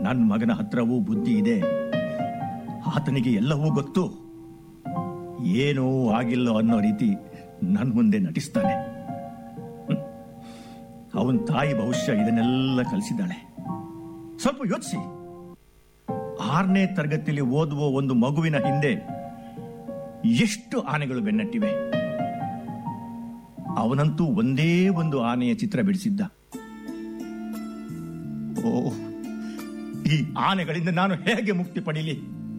ನನ್ನ ಮಗನ ಹತ್ರವೂ ಬುದ್ಧಿ ಇದೆ ಆತನಿಗೆ ಎಲ್ಲವೂ ಗೊತ್ತು ಏನೂ ಆಗಿಲ್ಲೋ ಅನ್ನೋ ರೀತಿ ನನ್ನ ಮುಂದೆ ನಟಿಸ್ತಾನೆ ಅವನ ತಾಯಿ ಬಹುಶಃ ಇದನ್ನೆಲ್ಲ ಕಲಿಸಿದ್ದಾಳೆ ಸ್ವಲ್ಪ ಯೋಚಿಸಿ ಆರನೇ ತರಗತಿಯಲ್ಲಿ ಓದುವ ಒಂದು ಮಗುವಿನ ಹಿಂದೆ ಎಷ್ಟು ಆನೆಗಳು ಬೆನ್ನಟ್ಟಿವೆ ಅವನಂತೂ ಒಂದೇ ಒಂದು ಆನೆಯ ಚಿತ್ರ ಬಿಡಿಸಿದ್ದ ಓ ಈ ಆನೆಗಳಿಂದ ನಾನು ಹೇಗೆ ಮುಕ್ತಿ ಪಡೀಲಿ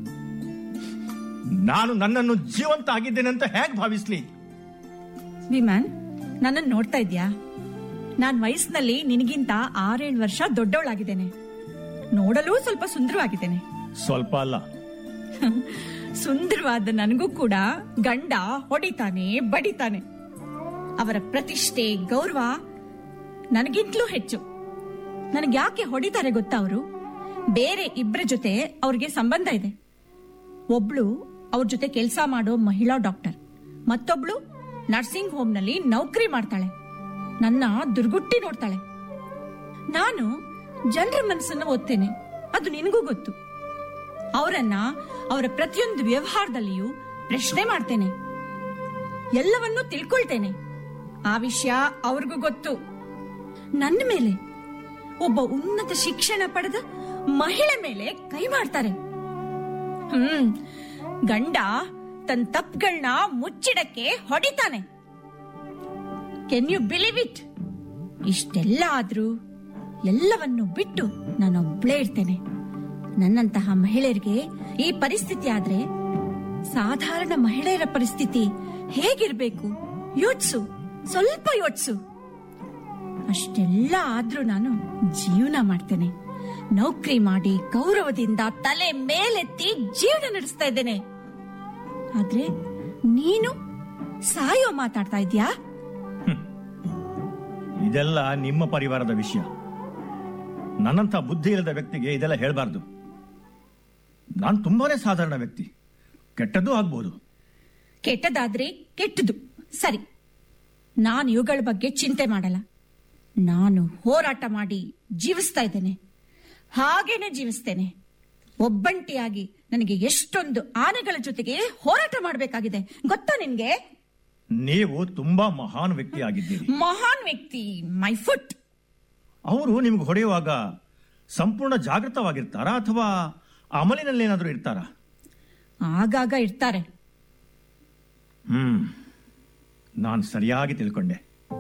ನಾನು ನನ್ನನ್ನು ಜೀವಂತ ಆಗಿದ್ದೇನೆ ಅಂತ ಹೇಗೆ ಭಾವಿಸ್ಲಿ ವಿಮಾನ್ ನನ್ನನ್ನು ನೋಡ್ತಾ ಇದ್ಯಾ ನಾನ್ ವಯಸ್ಸಿನಲ್ಲಿ ನಿನಗಿಂತ ಆರೇಳು ವರ್ಷ ದೊಡ್ಡವಳಾಗಿದ್ದೇನೆ ನೋಡಲು ಸ್ವಲ್ಪ ಸುಂದರವಾಗಿದ್ದೇನೆ ಸ್ವಲ್ಪ ಅಲ್ಲ ಸುಂದರವಾದ ನನಗೂ ಕೂಡ ಗಂಡ ಹೊಡಿತಾನೆ ಬಡಿತಾನೆ ಅವರ ಪ್ರತಿಷ್ಠೆ ಗೌರವ ನನಗಿಂತಲೂ ಹೆಚ್ಚು ನನಗೆ ಯಾಕೆ ಹೊಡಿತಾರೆ ಗೊತ್ತಾ ಅವರು ಬೇರೆ ಇಬ್ಬರ ಜೊತೆ ಅವ್ರಿಗೆ ಸಂಬಂಧ ಇದೆ ಒಬ್ಳು ಅವ್ರ ಜೊತೆ ಕೆಲಸ ಮಾಡೋ ಮಹಿಳಾ ಡಾಕ್ಟರ್ ಮತ್ತೊಬ್ಳು ನರ್ಸಿಂಗ್ ಹೋಮ್ ನಲ್ಲಿ ನೌಕರಿ ಮಾಡ್ತಾಳೆ ನನ್ನ ದುರ್ಗುಟ್ಟಿ ನೋಡ್ತಾಳೆ ನಾನು ಜನರ ಮನಸ್ಸನ್ನ ಓದ್ತೇನೆ ಅದು ನಿನಗೂ ಗೊತ್ತು ಅವರನ್ನ ಅವರ ಪ್ರತಿಯೊಂದು ವ್ಯವಹಾರದಲ್ಲಿಯೂ ಪ್ರಶ್ನೆ ಮಾಡ್ತೇನೆ ಎಲ್ಲವನ್ನೂ ತಿಳ್ಕೊಳ್ತೇನೆ ಆ ವಿಷಯ ಅವ್ರಿಗೂ ಗೊತ್ತು ನನ್ನ ಮೇಲೆ ಒಬ್ಬ ಉನ್ನತ ಶಿಕ್ಷಣ ಪಡೆದ ಮಹಿಳೆ ಮೇಲೆ ಕೈ ಮಾಡ್ತಾರೆ ಹ್ಮ್ ಗಂಡ ತನ್ನ ತಪ್ಪುಗಳನ್ನ ಮುಚ್ಚಿಡಕ್ಕೆ ಹೊಡಿತಾನೆ ಕೆನ್ ಯು ಬಿಲೀವ್ ಇಟ್ ಇಷ್ಟೆಲ್ಲ ಆದ್ರೂ ಎಲ್ಲವನ್ನು ಬಿಟ್ಟು ನಾನೊಬ್ಳೇ ಇರ್ತೇನೆ ನನ್ನಂತಹ ಮಹಿಳೆಯರಿಗೆ ಈ ಪರಿಸ್ಥಿತಿ ಆದ್ರೆ ಸಾಧಾರಣ ಮಹಿಳೆಯರ ಪರಿಸ್ಥಿತಿ ಹೇಗಿರ್ಬೇಕು ಯೋಚ್ಸು ಸ್ವಲ್ಪ ಯೋಚ್ಸು ಅಷ್ಟೆಲ್ಲ ಆದ್ರೂ ನಾನು ಜೀವನ ಮಾಡ್ತೇನೆ ನೌಕರಿ ಮಾಡಿ ಗೌರವದಿಂದ ತಲೆ ಮೇಲೆತ್ತಿ ಜೀವನ ನಡೆಸ್ತಾ ಇದ್ದೇನೆ ಆದ್ರೆ ನೀನು ಸಾಯೋ ಮಾತಾಡ್ತಾ ಇದ್ಯಾ ಇದೆಲ್ಲ ನಿಮ್ಮ ಪರಿವಾರದ ವಿಷಯ ನನ್ನಂಥ ಬುದ್ಧಿ ಇಲ್ಲದ ವ್ಯಕ್ತಿಗೆ ಇದೆಲ್ಲ ಹೇಳಬಾರ್ದು ನಾನು ತುಂಬಾನೇ ಸಾಧಾರಣ ವ್ಯಕ್ತಿ ಕೆಟ್ಟದ್ದೂ ಆಗ್ಬೋದು ಕೆಟ್ಟದಾದ್ರೆ ಕೆಟ್ಟದು ಸರಿ ನಾನು ಇವುಗಳ ಬಗ್ಗೆ ಚಿಂತೆ ಮಾಡಲ್ಲ ನಾನು ಹೋರಾಟ ಮಾಡಿ ಜೀವಿಸ್ತಾ ಇದ್ದೇನೆ ಹಾಗೇನೆ ಜೀವಿಸ್ತೇನೆ ಒಬ್ಬಂಟಿಯಾಗಿ ನನಗೆ ಎಷ್ಟೊಂದು ಆನೆಗಳ ಜೊತೆಗೆ ಹೋರಾಟ ಮಾಡಬೇಕಾಗಿದೆ ಗೊತ್ತಾ ನಿನ್ಗೆ ನೀವು ತುಂಬಾ ಮಹಾನ್ ವ್ಯಕ್ತಿ ಆಗಿದ್ದೀರಿ ಮಹಾನ್ ವ್ಯಕ್ತಿ ಮೈ ಫುಟ್ ಅವರು ನಿಮ್ಗೆ ಹೊಡೆಯುವಾಗ ಸಂಪೂರ್ಣ ಜಾಗೃತವಾಗಿರ್ತಾರಾ ಅಥವಾ ಅಮಲಿನಲ್ಲಿ ಏನಾದರೂ ಇರ್ತಾರಾ ಆಗಾಗ ಇರ್ತಾರೆ ಹ್ಮ್ ನಾನು ಸರಿಯಾಗಿ ತಿಳ್ಕೊಂಡೆ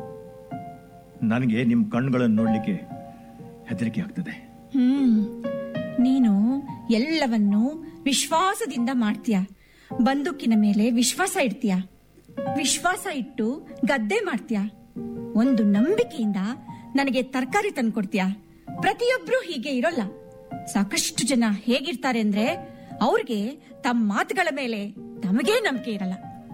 ನನಗೆ ನಿಮ್ಮ ಕಣ್ಣುಗಳನ್ನು ನೋಡ್ಲಿಕ್ಕೆ ಹೆದರಿಕೆ ಆಗ್ತದೆ ಹ್ಮ್ ನೀನು ಎಲ್ಲವನ್ನೂ ವಿಶ್ವಾಸದಿಂದ ಮಾಡ್ತೀಯ ಬಂದೂಕಿನ ಮೇಲೆ ವಿಶ್ವಾಸ ಇಡ್ತೀಯ ವಿಶ್ವಾಸ ಇಟ್ಟು ಗದ್ದೆ ಮಾಡ್ತೀಯ ಒಂದು ನಂಬಿಕೆಯಿಂದ ನನಗೆ ತರಕಾರಿ ತಂದ್ಕೊಡ್ತೀಯ ಪ್ರತಿಯೊಬ್ರು ಹೀಗೆ ಇರೋಲ್ಲ ಸಾಕಷ್ಟು ಜನ ಹೇಗಿರ್ತಾರೆ ಅಂದ್ರೆ ಅವ್ರಿಗೆ ತಮ್ಮ ಮಾತುಗಳ ಮೇಲೆ ತಮಗೇ ನಂಬಿಕೆ ಇರಲ್ಲ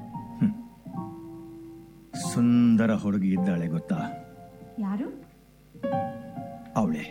ಸುಂದರ ಹುಡುಗಿ ಇದ್ದಾಳೆ ಗೊತ್ತಾ ಯಾರು ಅವಳೆ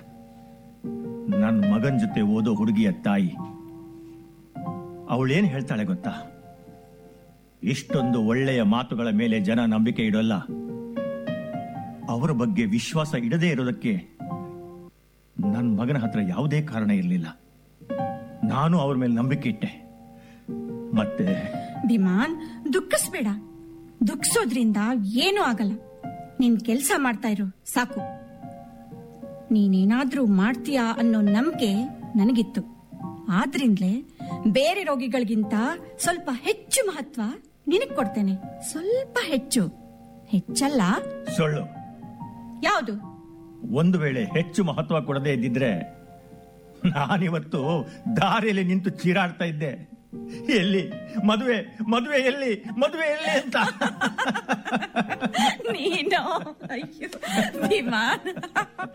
ನನ್ನ ಮಗನ್ ಜೊತೆ ಓದೋ ಹುಡುಗಿಯ ತಾಯಿ ಅವಳೇನು ಹೇಳ್ತಾಳೆ ಗೊತ್ತಾ ಇಷ್ಟೊಂದು ಒಳ್ಳೆಯ ಮಾತುಗಳ ಮೇಲೆ ಜನ ನಂಬಿಕೆ ಇಡೋಲ್ಲ ಅವರ ಬಗ್ಗೆ ವಿಶ್ವಾಸ ಇಡದೇ ಇರೋದಕ್ಕೆ ನನ್ನ ಮಗನ ಹತ್ರ ಯಾವುದೇ ಕಾರಣ ಇರಲಿಲ್ಲ ನಾನು ಅವ್ರ ಮೇಲೆ ನಂಬಿಕೆ ಇಟ್ಟೆ ಮತ್ತೆ ಬಿಮಾನ್ ದುಃಖಿಸ್ಬೇಡ ದುಃಖಿಸೋದ್ರಿಂದ ಏನೂ ಆಗಲ್ಲ ನೀನ್ ಕೆಲ್ಸ ಮಾಡ್ತಾ ಇರು ಸಾಕು ನೀನೇನಾದ್ರೂ ಮಾಡ್ತೀಯಾ ಅನ್ನೋ ನಂಬಿಕೆ ನನಗಿತ್ತು ಆದ್ರಿಂದಲೇ ಬೇರೆ ರೋಗಿಗಳಿಗಿಂತ ಸ್ವಲ್ಪ ಹೆಚ್ಚು ಮಹತ್ವ ನಿನಗ್ ಕೊಡ್ತೇನೆ ಸ್ವಲ್ಪ ಹೆಚ್ಚು ಹೆಚ್ಚಲ್ಲ ಸೊಳ್ಳು ಯಾವುದು ಒಂದು ವೇಳೆ ಹೆಚ್ಚು ಮಹತ್ವ ಕೊಡದೇ ಇದ್ದಿದ್ರೆ ನಾನಿವತ್ತು ದಾರಿಯಲ್ಲಿ ನಿಂತು ಚೀರಾಡ್ತಾ ಇದ್ದೆ ಎಲ್ಲಿ ಮದುವೆ ಮದುವೆ ಎಲ್ಲಿ ಮದುವೆ ಎಲ್ಲಿ ಅಂತ ನೀನು ಅಯ್ಯೋ ವಿಮಾನ್